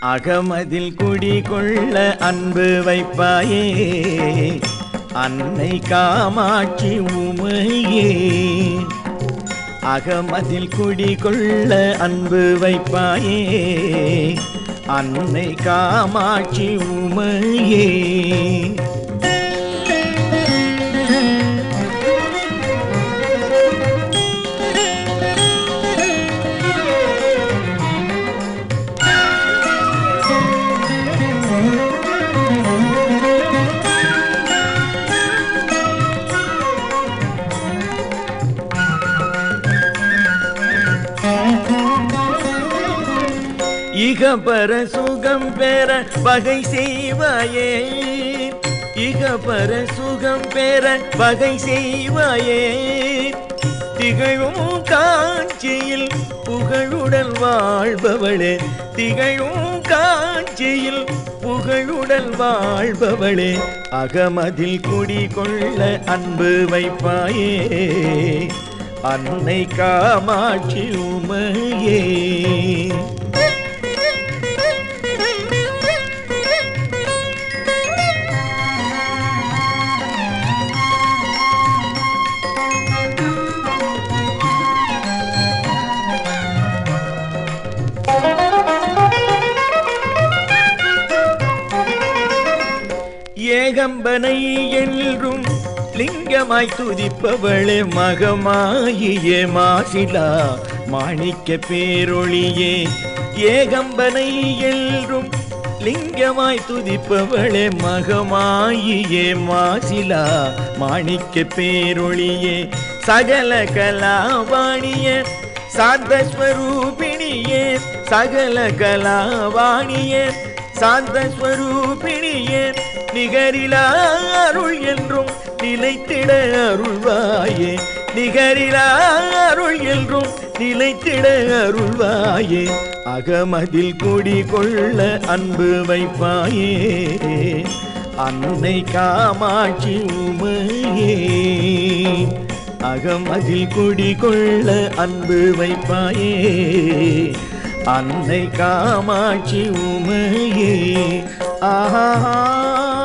அகமதில் குடிகொள்ள அன்பு வைப்பாயே அன்னை காமாட்சி உமையே அகமதில் குடிகொள்ள அன்பு வைப்பாயே அன்னை காமாட்சி உமையே இகபர சுகம் பெற வகை செய்வாயே இகபர சுகம் பெற வகை செய்வாயே திகழும் காஞ்சியில் புகழுடன் வாழ்பவளே திகழும் காஞ்சியில் புகழுடன் வாழ்பவளே அகமதில் குடிகொள்ள அன்பு வைப்பாயே அன்னை காமாட்சி உமையே ஏகம்பனை என்றும் லிங்கமாய் துதிப்பவளே மகமாயியே மாசிலா மாணிக்க பேரொளியே ஏகம்பனை என்றும் லிங்கமாய் துதிப்பவளே மகமாயியே மாசிலா மாணிக்க பேரொளியே சகல கலாவாணிய சாந்தஸ்வரூபிணியே சகல கலாவாணியே சாந்தஸ்வரூபிணியே நிகரிலா அருள் என்றும் நிலைத்திட அருள்வாயே நிகரிலா அருள் என்றும் நிலைத்திட அருள்வாயே அகமதில் குடிகொள்ள அன்பு வைப்பாயே அன்னை காமாட்சி உமையே அகமதில் குடிகொள்ள அன்பு வைப்பாயே அன்னை காமாட்சி உமையே ஆஹா